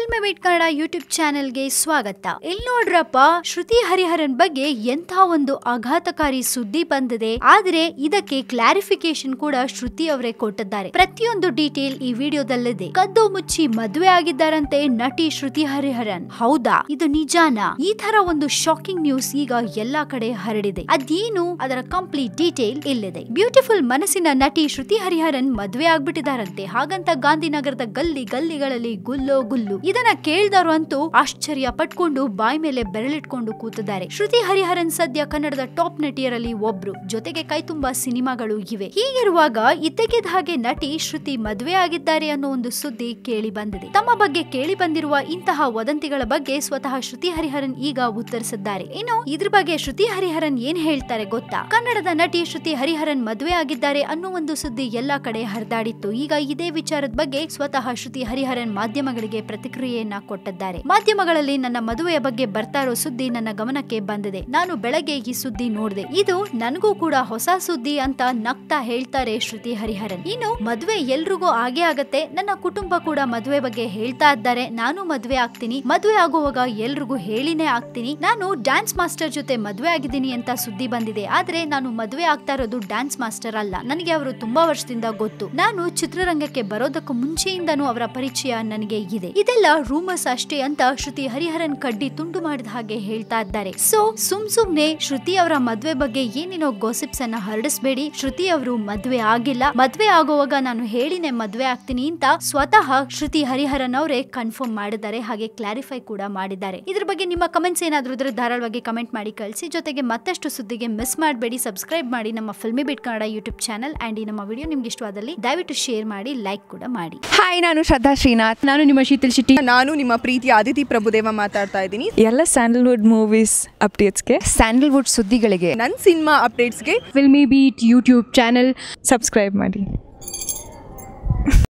film wait Kannada YouTube ಚಾನೆಲ್ಗೆ ಸ್ವಾಗತ ಇಲ್ಲಿ ನೋಡ್ರಪ್ಪ ಶ್ರುತಿ ಹರಿಹರನ್ ಬಗ್ಗೆ ಎಂಥ ಒಂದು ಆಘಾತಕಾರಿ ಸುದ್ದಿ ಬಂದಿದೆ ಆದ್ರೆ ಇದಕ್ಕೆ ಕ್ಲಾರಿಫಿಕೇಶನ್ ಕೂಡ ಶ್ರುತಿ ಅವರೇ ಕೊಟ್ಟಿದ್ದಾರೆ ಪ್ರತಿಯೊಂದು ಡೀಟೇಲ್ ಈ ವಿಡಿಯೋದಲ್ಲಿದೆ ಕದ್ದು ಮುಚ್ಚಿ ಮದುವೆ ಆಗಿದ್ದಾರಂತೆ ನಟಿ ಶ್ರುತಿ ಹರಿಹರನ್ ಹೌದಾ ಇದು ನಿಜಾನಾ ಈ ತರ ಒಂದು ಶಾಕಿಂಗ್ ನ್ಯೂಸ್ ಈಗ ಎಲ್ಲಾ ಕಡೆ ಹರಡಿದೆ ಅದೇನು ಅದರ ಕಂಪ್ಲೀಟ್ ಡೀಟೇಲ್ ಇಲ್ಲಿದೆ ಬ್ಯೂಟಿಫುಲ್ ಮನಸ್ಸಿನ ನಟಿ ಶ್ರುತಿ ಹರಿಹರನ್ ಮದುವೆ ಆಗ್ಬಿಟ್ಟಿದಾರಂತೆ ಹಾಗಂತ ಗಾಂಧಿನಗರದ ಗಲ್ಲಿ ಗಲ್ಲಿಗಳಲ್ಲಿ ಗುಲ್ಲೋ ಗುಲ್ಲು ಇದನ್ನ ಕೇಳ್ದವ್ರು ಅಂತೂ ಆಶ್ಚರ್ಯ ಪಟ್ಕೊಂಡು ಬಾಯಿ ಮೇಲೆ ಬೆರಳಿಟ್ಕೊಂಡು ಕೂತಿದ್ದಾರೆ ಶ್ರುತಿ ಹರಿಹರನ್ ಸದ್ಯ ಕನ್ನಡದ ಟಾಪ್ ನಟಿಯರಲ್ಲಿ ಒಬ್ರು ಜೊತೆಗೆ ಕೈ ತುಂಬಾ ಸಿನಿಮಾಗಳು ಇವೆ ಹೀಗಿರುವಾಗ ಇದ್ದಕ್ಕಿದ್ದ ಹಾಗೆ ನಟಿ ಶ್ರುತಿ ಮದುವೆ ಆಗಿದ್ದಾರೆ ಅನ್ನೋ ಒಂದು ಸುದ್ದಿ ಕೇಳಿ ಬಂದಿದೆ ತಮ್ಮ ಬಗ್ಗೆ ಕೇಳಿ ಬಂದಿರುವ ಇಂತಹ ವದಂತಿಗಳ ಬಗ್ಗೆ ಸ್ವತಃ ಶ್ರುತಿ ಹರಿಹರನ್ ಈಗ ಉತ್ತರಿಸಿದ್ದಾರೆ ಇನ್ನು ಇದ್ರ ಬಗ್ಗೆ ಶ್ರುತಿ ಹರಿಹರನ್ ಏನ್ ಹೇಳ್ತಾರೆ ಗೊತ್ತಾ ಕನ್ನಡದ ನಟಿ ಶ್ರುತಿ ಹರಿಹರನ್ ಮದುವೆ ಆಗಿದ್ದಾರೆ ಅನ್ನೋ ಒಂದು ಸುದ್ದಿ ಎಲ್ಲಾ ಕಡೆ ಹರಿದಾಡಿತ್ತು ಈಗ ಇದೇ ವಿಚಾರದ ಬಗ್ಗೆ ಸ್ವತಃ ಶ್ರುತಿ ಹರಿಹರನ್ ಮಾಧ್ಯಮಗಳಿಗೆ ಪ್ರತಿಕ್ರಿಯೆಯನ್ನ ಕೊಟ್ಟಿದ್ದಾರೆ ಮಾಧ್ಯಮಗಳಲ್ಲಿ ನನ್ನ ಮದುವೆಯ ಬಗ್ಗೆ ಬರ್ತಾ ಇರೋ ಸುದ್ದಿ ನನ್ನ ಗಮನಕ್ಕೆ ಬಂದಿದೆ ನಾನು ಬೆಳಗ್ಗೆ ಈ ಸುದ್ದಿ ನೋಡಿದೆ ಇದು ನನಗೂ ಕೂಡ ಹೊಸ ಸುದ್ದಿ ಅಂತ ನಗ್ತಾ ಹೇಳ್ತಾರೆ ಶ್ರುತಿ ಹರಿಹರನ್ ಇನ್ನು ಮದುವೆ ಎಲ್ರಿಗೂ ಆಗೇ ಆಗತ್ತೆ ನನ್ನ ಕುಟುಂಬ ಕೂಡ ಮದುವೆ ಬಗ್ಗೆ ಹೇಳ್ತಾ ಇದ್ದಾರೆ ನಾನು ಮದುವೆ ಆಗ್ತೀನಿ ಮದುವೆ ಆಗುವಾಗ ಎಲ್ರಿಗೂ ಹೇಳಿನೇ ಆಗ್ತೀನಿ ನಾನು ಡ್ಯಾನ್ಸ್ ಮಾಸ್ಟರ್ ಜೊತೆ ಮದುವೆ ಆಗಿದ್ದೀನಿ ಅಂತ ಸುದ್ದಿ ಬಂದಿದೆ ಆದ್ರೆ ನಾನು ಮದುವೆ ಆಗ್ತಾ ಇರೋದು ಡ್ಯಾನ್ಸ್ ಮಾಸ್ಟರ್ ಅಲ್ಲ ನನಗೆ ಅವರು ತುಂಬಾ ವರ್ಷದಿಂದ ಗೊತ್ತು ನಾನು ಚಿತ್ರರಂಗಕ್ಕೆ ಬರೋದಕ್ಕೂ ಮುಂಚೆಯಿಂದನೂ ಅವರ ಪರಿಚಯ ನನಗೆ ಇದೆ ಇದೆಲ್ಲ ರೂಮರ್ಸ್ ಅಷ್ಟೇ ಅಂತ ಶ್ರುತಿ ಹರಿಹರನ್ ಕಡ್ಡಿ ತುಂಡು ಮಾಡಿದ ಹಾಗೆ ಹೇಳ್ತಾ ಇದ್ದಾರೆ ಸೊ ಸುಮ್ ಸುಮ್ನೆ ಶ್ರುತಿ ಅವರ ಮದ್ವೆ ಬಗ್ಗೆ ಏನೇನೋ ಗೋಸಿಪ್ಸ್ ಅನ್ನ ಹರಡಿಸ್ಬೇಡಿ ಶ್ರುತಿ ಅವರು ಮದ್ವೆ ಆಗಿಲ್ಲ ಮದ್ವೆ ಆಗುವಾಗ ನಾನು ಹೇಳಿನೇ ಮದ್ವೆ ಆಗ್ತೀನಿ ಅಂತ ಸ್ವತಃ ಶ್ರುತಿ ಹರಿಹರನ್ ಅವರೇ ಕನ್ಫರ್ಮ್ ಮಾಡಿದ್ದಾರೆ ಹಾಗೆ ಕ್ಲಾರಿಫೈ ಕೂಡ ಮಾಡಿದ್ದಾರೆ ಇದ್ರ ಬಗ್ಗೆ ನಿಮ್ಮ ಕಮೆಂಟ್ಸ್ ಏನಾದ್ರೂ ಇದ್ರೆ ಧಾರಾಳವಾಗಿ ಕಮೆಂಟ್ ಮಾಡಿ ಕಳಿಸಿ ಜೊತೆಗೆ ಮತ್ತಷ್ಟು ಸುದ್ದಿಗೆ ಮಿಸ್ ಮಾಡಬೇಡಿ ಸಬ್ಸ್ಕ್ರೈಬ್ ಮಾಡಿ ನಮ್ಮ Filmibeat Kannada YouTube channel and ಈ ನಮ್ಮ ವಿಡಿಯೋ ನಿಮ್ಗೆ ಇಷ್ಟವಾದಲ್ಲಿ ದಯವಿಟ್ಟು ಶೇರ್ ಮಾಡಿ ಲೈಕ್ ಕೂಡ ಮಾಡಿ ಹಾಯ್ ನಾನು ಶ್ರದ್ಧಾ ಶ್ರೀನಾಥ್ ನಾನು ನಿಮ್ಮ ಶೀತಲ್ ಶೆಟ್ಟಿ ನಾನು ನಿಮ್ಮ ಪ್ರೀತಿಯ ಅದಿತಿ ಪ್ರಭುದೇವ ಮಾತಾಡ್ತಾ ಇದ್ದೀನಿ ಎಲ್ಲ ಸ್ಯಾಂಡಲ್ವುಡ್ ಮೂವೀಸ್ ಅಪ್ಡೇಟ್ಸ್ಗೆ ಸ್ಯಾಂಡಲ್ವುಡ್ ಸುದ್ದಿಗಳಿಗೆ ನನ್ನ ಸಿನಿಮಾ ಅಪ್ಡೇಟ್ಸ್ಗೆ Filmibeat YouTube channel subscribe ಮಾಡಿ